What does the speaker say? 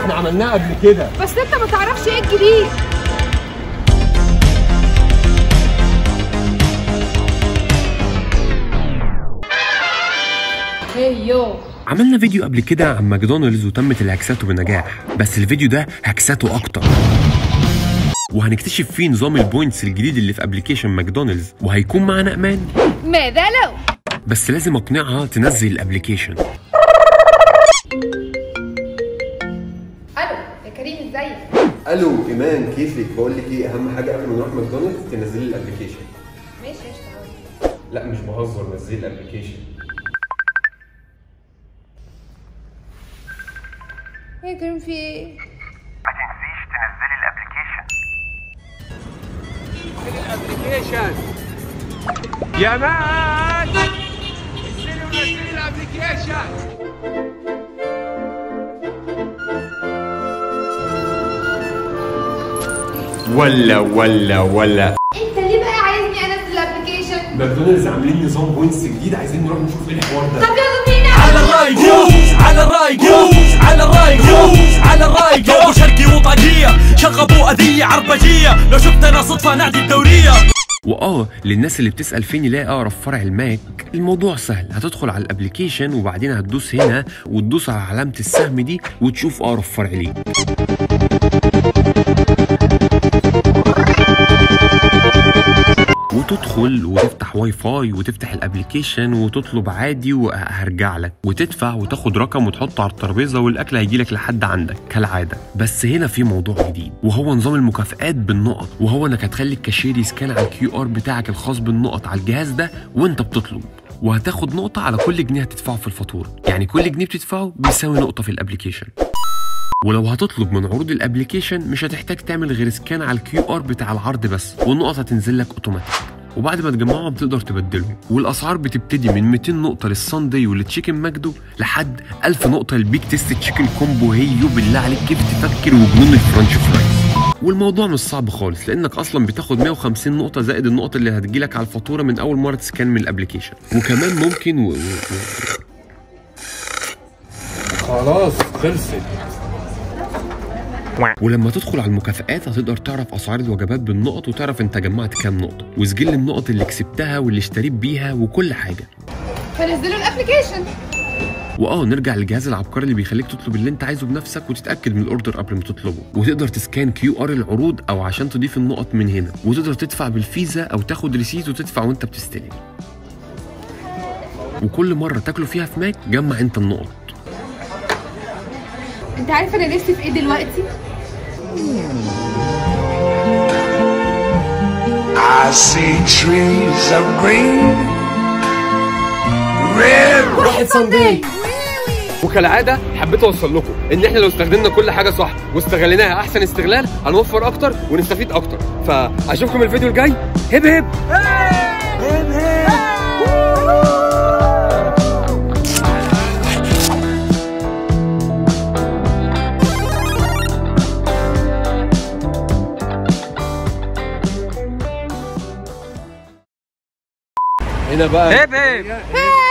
احنا عملناها قبل كده بس انت ما تعرفش ايه الجديد هي يو عملنا فيديو قبل كده عن ماكدونالدز وتمت الهكساته بنجاح بس الفيديو ده هكساته اكتر وهنكتشف فيه نظام البوينتس الجديد اللي في ابلكيشن ماكدونالدز وهيكون معانا امان ماذا لو بس لازم اقنعها تنزل الابلكيشن الو يا كريم ازيك الو ايمان كيفك بقول لك ايه اهم حاجه قبل ما نروح ماكدونالدز تنزلي الابلكيشن ماشي اشتغل لا مش بهزر نزلي الابلكيشن يا كريم في ايه ما تنسيش تنزلي الابلكيشن الابلكيشن يا مان انزلي ونزلي الابلكيشن ولا ولا ولا انت ليه بقى عايزني انزل الابلكيشن ماكدونالدز عاملين نظام بوينتس جديد عايزين نروح نشوف ايه الحوار ده طب يلا بينا على الراي دوس على الراي دوس على الراي دوس على الراي جو شرقي وطاقية شغبوا أذية عربجية لو شفتنا صدفة نعدي الدورية واه للناس اللي بتسال فين يلاقي اقرب فرع الماك الموضوع سهل هتدخل على الابلكيشن وبعدين هتدوس هنا وتدوس على علامه السهم دي وتشوف اقرب فرع ليك وتدخل وتفتح واي فاي وتفتح الابلكيشن وتطلب عادي وهرجع لك وتدفع وتاخد رقم وتحطه على الترابيزه والاكل هيجي لك لحد عندك كالعاده بس هنا في موضوع جديد وهو نظام المكافئات بالنقط وهو انك هتخلي الكاشير يسكان على الكيو ار بتاعك الخاص بالنقط على الجهاز ده وانت بتطلب وهتاخد نقطة على كل جنيه هتدفعه في الفاتورة يعني كل جنيه بتدفعه بيساوي نقطة في الابلكيشن ولو هتطلب من عروض الابلكيشن مش هتحتاج تعمل غير سكان على الكيو ار بتاع العرض بس والنقط هتنزل لك اوتوماتيك وبعد ما تجمعهم تقدر تبدلهم والاسعار بتبتدي من 200 نقطه للساندي والتشيكن ماجدو لحد 1000 نقطه للبيك تيست تشيكن كومبو هيو بالله عليك كيف تفكر وجنون الفرنش فرايز والموضوع مش صعب خالص لانك اصلا بتاخد 150 نقطه زائد النقط اللي هتجيلك على الفاتوره من اول مره تسكان من الابلكيشن وكمان ممكن و... و... و... خلاص خلصت ولما تدخل على المكافآت هتقدر تعرف اسعار الوجبات بالنقط وتعرف انت جمعت كام نقطه وسجل النقط اللي كسبتها واللي اشتريت بيها وكل حاجه فنزلوا الابلكيشن واه نرجع للجهاز العبقري اللي بيخليك تطلب اللي انت عايزه بنفسك وتتاكد من الاوردر قبل ما تطلبه وتقدر تسكان كيو ار العروض او عشان تضيف النقط من هنا وتقدر تدفع بالفيزا او تاخد ريسيت وتدفع وانت بتستلم وكل مره تاكله فيها في ماك جمع انت النقط انت عارف انا نفسي في ايه دلوقتي I see trees of green, red واحد صندوق وكالعاده حبيت اوصل لكم ان احنا لو استخدمنا كل حاجه صح واستغليناها احسن استغلال هنوفر اكتر ونستفيد اكتر فاشوفكم الفيديو الجاي هب هب هنا بقى هب هب